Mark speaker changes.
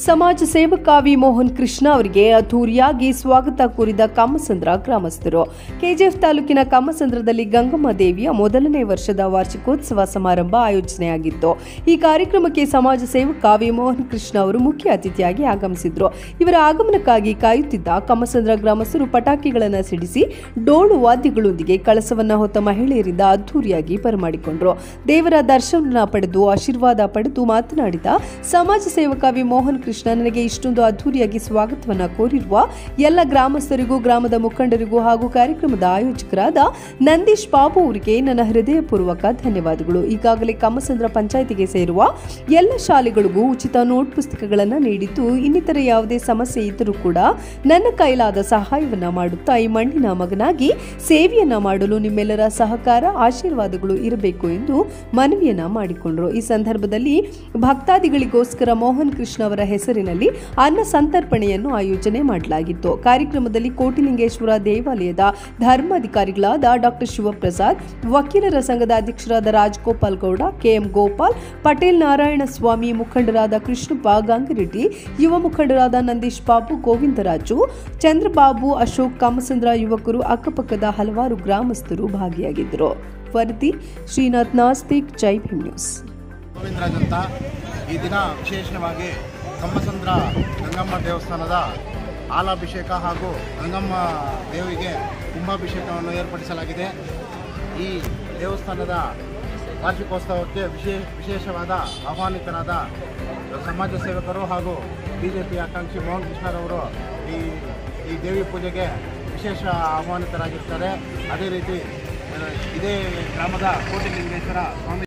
Speaker 1: ಸಮಾಜ ಸೇವಕ ವಿ ಮೋಹನ್ ಕೃಷ್ಣ ಅವರಿಗೆ ಅದ್ದೂರಿಯಾಗಿ ಸ್ವಾಗತ ಕೋರಿದ ಕಮ್ಮಸಂದ್ರ ಗ್ರಾಮಸ್ಥರು ಕೆಜಿಎಫ್ ತಾಲೂಕಿನ ಕಮ್ಮಸಂದ್ರದಲ್ಲಿ ಗಂಗಮ್ಮ ದೇವಿಯ ಮೊದಲನೇ ವರ್ಷದ ವಾರ್ಷಿಕೋತ್ಸವ ಸಮಾರಂಭ ಆಯೋಜನೆಯಾಗಿತ್ತು ಈ ಕಾರ್ಯಕ್ರಮಕ್ಕೆ ಸಮಾಜ ಸೇವಕ ವಿ ಮೋಹನ್ ಕೃಷ್ಣ ಅವರು ಮುಖ್ಯ ಅತಿಥಿಯಾಗಿ ಆಗಮಿಸಿದ್ರು ಇವರ ಆಗಮನಕ್ಕಾಗಿ ಕಾಯುತ್ತಿದ್ದ ಕಮ್ಮಸಂದ್ರ ಗ್ರಾಮಸ್ಥರು ಪಟಾಕಿಗಳನ್ನು ಸಿಡಿಸಿ ಡೋಳು ವಾದ್ಯಗಳೊಂದಿಗೆ ಕಳಸವನ್ನ ಹೊತ್ತ ಮಹಿಳೆಯರಿಂದ ಅದ್ದೂರಿಯಾಗಿ ಬರಮಾಡಿಕೊಂಡ್ರು ದೇವರ ದರ್ಶನ ಪಡೆದು ಆಶೀರ್ವಾದ ಪಡೆದು ಮಾತನಾಡಿದ ಸಮಾಜ ಸೇವಕ ವಿ ಮೋಹನ್ ಕೃಷ್ಣ ನನಗೆ ಇಷ್ಟೊಂದು ಅದ್ದೂರಿಯಾಗಿ ಸ್ವಾಗತವನ್ನ ಕೋರಿರುವ ಎಲ್ಲ ಗ್ರಾಮಸ್ಥರಿಗೂ ಗ್ರಾಮದ ಮುಖಂಡರಿಗೂ ಹಾಗೂ ಕಾರ್ಯಕ್ರಮದ ಆಯೋಜಕರಾದ ನಂದೀಶ್ ಬಾಬು ಅವರಿಗೆ ನನ್ನ ಹೃದಯಪೂರ್ವಕ ಧನ್ಯವಾದಗಳು ಈಗಾಗಲೇ ಕಮ್ಮಸಂದ್ರ ಪಂಚಾಯಿತಿಗೆ ಸೇರುವ ಎಲ್ಲ ಶಾಲೆಗಳಿಗೂ ಉಚಿತ ನೋಟ್ ಪುಸ್ತಕಗಳನ್ನು ನೀಡಿದ್ದು ಇನ್ನಿತರ ಯಾವುದೇ ಸಮಸ್ಯೆ ಇದ್ದರೂ ಕೂಡ ನನ್ನ ಕೈಲಾದ ಸಹಾಯವನ್ನ ಮಾಡುತ್ತಾ ಈ ಮಣ್ಣಿನ ಮಗನಾಗಿ ಸೇವೆಯನ್ನ ಮಾಡಲು ನಿಮ್ಮೆಲ್ಲರ ಸಹಕಾರ ಆಶೀರ್ವಾದಗಳು ಇರಬೇಕು ಎಂದು ಮನವಿಯನ್ನ ಮಾಡಿಕೊಂಡರು ಈ ಸಂದರ್ಭದಲ್ಲಿ ಭಕ್ತಾದಿಗಳಿಗೋಸ್ಕರ ಮೋಹನ್ ಕೃಷ್ಣ ಅವರ ಹೆಸರಿನಲ್ಲಿ ಅನ್ನ ಸಂತರ್ಪಣೆಯನ್ನು ಆಯೋಜನೆ ಮಾಡಲಾಗಿತ್ತು ಕಾರ್ಯಕ್ರಮದಲ್ಲಿ ಕೋಟಿಲಿಂಗೇಶ್ವರ ದೇವಾಲಯದ ಧರ್ಮಾಧಿಕಾರಿಗಳಾದ ಡಾಕ್ಟರ್ ಶಿವಪ್ರಸಾದ್ ವಕೀಲರ ಸಂಘದ ಅಧ್ಯಕ್ಷರಾದ ರಾಜಗೋಪಾಲ್ ಗೌಡ ಕೆಎಂ ಗೋಪಾಲ್ ಪಟೇಲ್ ನಾರಾಯಣ ಸ್ವಾಮಿ ಮುಖಂಡರಾದ ಕೃಷ್ಣಪ್ಪ ಗಂಗಿರೆಡ್ಡಿ ಯುವ ಮುಖಂಡರಾದ ನಂದೀಶ್ ಬಾಬು ಗೋವಿಂದರಾಜು ಚಂದ್ರಬಾಬು ಅಶೋಕ್ ಕಾಮಸಂದ್ರ ಯುವಕರು ಅಕ್ಕಪಕ್ಕದ ಹಲವಾರು ಗ್ರಾಮಸ್ಥರು ಭಾಗಿಯಾಗಿದ್ದರು ವರದಿ ಶ್ರೀನಾಥ್ ನಾಸ್ತಿಕ್ ಜೈ ಭೀಮ್ ನ್ಯೂಸ್
Speaker 2: ಗೋವಿಂದರಾಜ್ ಅಂತ ಈ ದಿನ ವಿಶೇಷವಾಗಿ ಕಮ್ಮಸಂದ್ರ ಗಂಗಮ್ಮ ದೇವಸ್ಥಾನದ ಹಾಲಾಭಿಷೇಕ ಹಾಗೂ ಗಂಗಮ್ಮ ದೇವಿಗೆ ಕುಂಭಾಭಿಷೇಕವನ್ನು ಏರ್ಪಡಿಸಲಾಗಿದೆ ಈ ದೇವಸ್ಥಾನದ ವಾರ್ಷಿಕೋತ್ಸವಕ್ಕೆ ವಿಶೇಷ ವಿಶೇಷವಾದ ಆಹ್ವಾನಿತರಾದ ಸಮಾಜ ಸೇವಕರು ಹಾಗೂ ಬಿ ಜೆ ಪಿ ಆಕಾಂಕ್ಷಿ ಮೋಹನ್ ಕೃಷ್ಣರವರು ಈ ಈ ದೇವಿ ಪೂಜೆಗೆ ವಿಶೇಷ ಆಹ್ವಾನಿತರಾಗಿರ್ತಾರೆ ಅದೇ ರೀತಿ ಆ, ಇದೇ ಗ್ರಾಮದ ಕೋಟಿಲಿಂಗೇಶ್ವರ ಸ್ವಾಮಿ